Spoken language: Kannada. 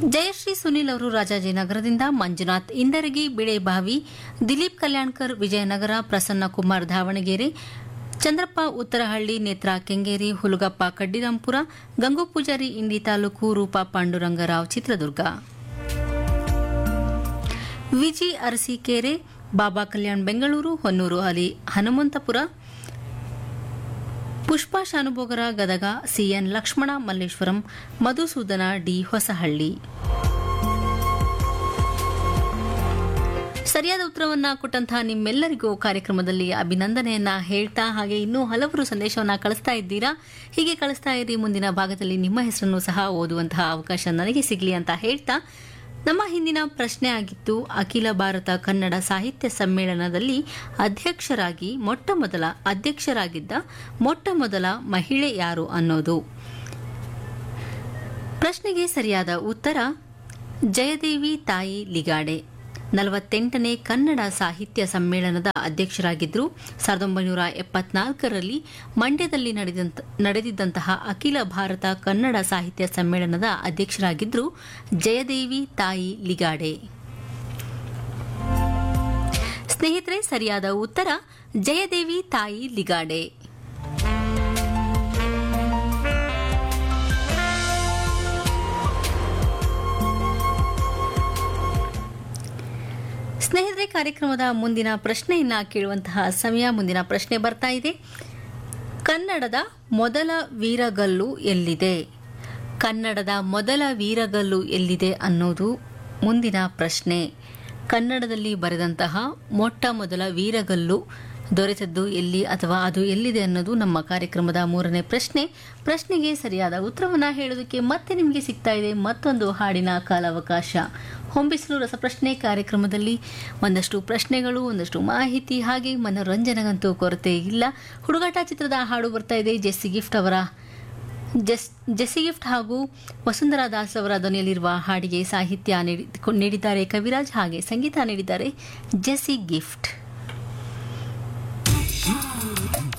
ಜಯಶ್ರೀ ಸುನಿಲ್ ಅವರು ರಾಜಾಜಿನಗರದಿಂದ ಮಂಜುನಾಥ್ ಇಂದರಗಿ ಬಿಳೆಬಾವಿ ದಿಲೀಪ್ ಕಲ್ಯಾಣ್ಕರ್ ವಿಜಯನಗರ ಪ್ರಸನ್ನ ಕುಮಾರ್ ದಾವಣಗೆರೆ ಚಂದ್ರಪ್ಪ ಉತ್ತರಹಳ್ಳಿ ನೇತ್ರ ಕೆಂಗೇರಿ ಹುಲಗಪ್ಪ ಕಡ್ಡಿರಾಂಪುರ ಗಂಗು ಪೂಜಾರಿ ಇಂಡಿ ತಾಲೂಕು ರೂಪಾ ಪಾಂಡುರಂಗರಾವ್ ಚಿತ್ರದುರ್ಗ ವಿಜಿ ಅರಸೀಕೆರೆ ಬಾಬಾ ಕಲ್ಯಾಣ್ ಬೆಂಗಳೂರು ಹೊನ್ನೂರು ಅಲಿ ಹನುಮಂತಪುರ ಪುಷ್ಪಾ ಶಾನುಭೋಗರ ಗದಗ ಸಿಎನ್ ಲಕ್ಷ್ಮಣ ಮಲ್ಲೇಶ್ವರಂ ಮಧುಸೂದನ ಡಿ ಹೊಸಹಳ್ಳಿ ಸರಿಯಾದ ಉತ್ತರವನ್ನ ಕೊಟ್ಟಂತಹ ನಿಮ್ಮೆಲ್ಲರಿಗೂ ಕಾರ್ಯಕ್ರಮದಲ್ಲಿ ಅಭಿನಂದನೆಯನ್ನ ಹೇಳ್ತಾ ಹಾಗೆ ಇನ್ನೂ ಹಲವರು ಸಂದೇಶವನ್ನ ಕಳಿಸ್ತಾ ಇದ್ದೀರಾ ಹೀಗೆ ಕಳಿಸ್ತಾ ಇರಿ ಮುಂದಿನ ಭಾಗದಲ್ಲಿ ನಿಮ್ಮ ಹೆಸರನ್ನು ಸಹ ಓದುವಂತಹ ಅವಕಾಶ ನನಗೆ ಸಿಗಲಿ ಅಂತ ಹೇಳ್ತಾ ನಮ್ಮ ಹಿಂದಿನ ಪ್ರಶ್ನೆ ಆಗಿತ್ತು ಅಖಿಲ ಭಾರತ ಕನ್ನಡ ಸಾಹಿತ್ಯ ಸಮ್ಮೇಳನದಲ್ಲಿ ಅಧ್ಯಕ್ಷರಾಗಿ ಮೊಟ್ಟ ಮೊದಲ ಅಧ್ಯಕ್ಷರಾಗಿದ್ದ ಮೊಟ್ಟ ಮೊದಲ ಮಹಿಳೆ ಯಾರು ಅನ್ನೋದು ಪ್ರಶ್ನೆಗೆ ಸರಿಯಾದ ಉತ್ತರ ಜಯದೇವಿ ತಾಯಿ ಲಿಗಾಡೆ ನಲವತ್ತೆಂಟನೇ ಕನ್ನಡ ಸಾಹಿತ್ಯ ಸಮ್ಮೇಳನದ ಅಧ್ಯಕ್ಷರಾಗಿದ್ದರು ಸಾವಿರದ ಒಂಬೈನೂರ ಎಪ್ಪತ್ನಾಲ್ಕರಲ್ಲಿ ಮಂಡ್ಯದಲ್ಲಿ ನಡೆದಂತ ನಡೆದಿದ್ದಂತಹ ಅಖಿಲ ಭಾರತ ಕನ್ನಡ ಸಾಹಿತ್ಯ ಸಮ್ಮೇಳನದ ಅಧ್ಯಕ್ಷರಾಗಿದ್ದರು ಜಯದೇವಿ ತಾಯಿ ಲಿಗಾಡೆ ಸ್ನೇಹಿತರೆ ಸರಿಯಾದ ಉತ್ತರ ಜಯದೇವಿ ತಾಯಿ ಲಿಗಾಡೆ ಸ್ನೇಹಿತರೆ ಕಾರ್ಯಕ್ರಮದ ಮುಂದಿನ ಪ್ರಶ್ನೆಯನ್ನ ಕೇಳುವಂತಹ ಸಮಯ ಮುಂದಿನ ಪ್ರಶ್ನೆ ಬರ್ತಾ ಇದೆ ಕನ್ನಡದ ಮೊದಲ ವೀರಗಲ್ಲು ಎಲ್ಲಿದೆ ಕನ್ನಡದ ಮೊದಲ ವೀರಗಲ್ಲು ಎಲ್ಲಿದೆ ಅನ್ನೋದು ಮುಂದಿನ ಪ್ರಶ್ನೆ ಕನ್ನಡದಲ್ಲಿ ಬರೆದಂತಹ ಮೊಟ್ಟ ಮೊದಲ ವೀರಗಲ್ಲು ದೊರೆತದ್ದು ಎಲ್ಲಿ ಅಥವಾ ಅದು ಎಲ್ಲಿದೆ ಅನ್ನೋದು ನಮ್ಮ ಕಾರ್ಯಕ್ರಮದ ಮೂರನೇ ಪ್ರಶ್ನೆ ಪ್ರಶ್ನೆಗೆ ಸರಿಯಾದ ಉತ್ತರವನ್ನು ಹೇಳೋದಕ್ಕೆ ಮತ್ತೆ ನಿಮಗೆ ಸಿಗ್ತಾ ಇದೆ ಮತ್ತೊಂದು ಹಾಡಿನ ಕಾಲಾವಕಾಶ ಹೊಂಬಿಸಲು ರಸಪ್ರಶ್ನೆ ಕಾರ್ಯಕ್ರಮದಲ್ಲಿ ಒಂದಷ್ಟು ಪ್ರಶ್ನೆಗಳು ಒಂದಷ್ಟು ಮಾಹಿತಿ ಹಾಗೆ ಮನೋರಂಜನೆಗಂತೂ ಕೊರತೆ ಇಲ್ಲ ಹುಡುಗಾಟ ಚಿತ್ರದ ಹಾಡು ಬರ್ತಾ ಇದೆ ಜೆಸ್ಸಿ ಗಿಫ್ಟ್ ಅವರ ಜೆಸ್ ಜೆಸ್ಸಿ ಗಿಫ್ಟ್ ಹಾಗೂ ವಸುಂಧರಾ ದಾಸ್ ಅವರ ಧ್ವನಿಯಲ್ಲಿರುವ ಹಾಡಿಗೆ ಸಾಹಿತ್ಯ ನೀಡಿ- ನೀಡಿದ್ದಾರೆ ಕವಿರಾಜ್ ಹಾಗೆ ಸಂಗೀತ ನೀಡಿದ್ದಾರೆ ಜೆಸ್ಸಿ ಗಿಫ್ಟ್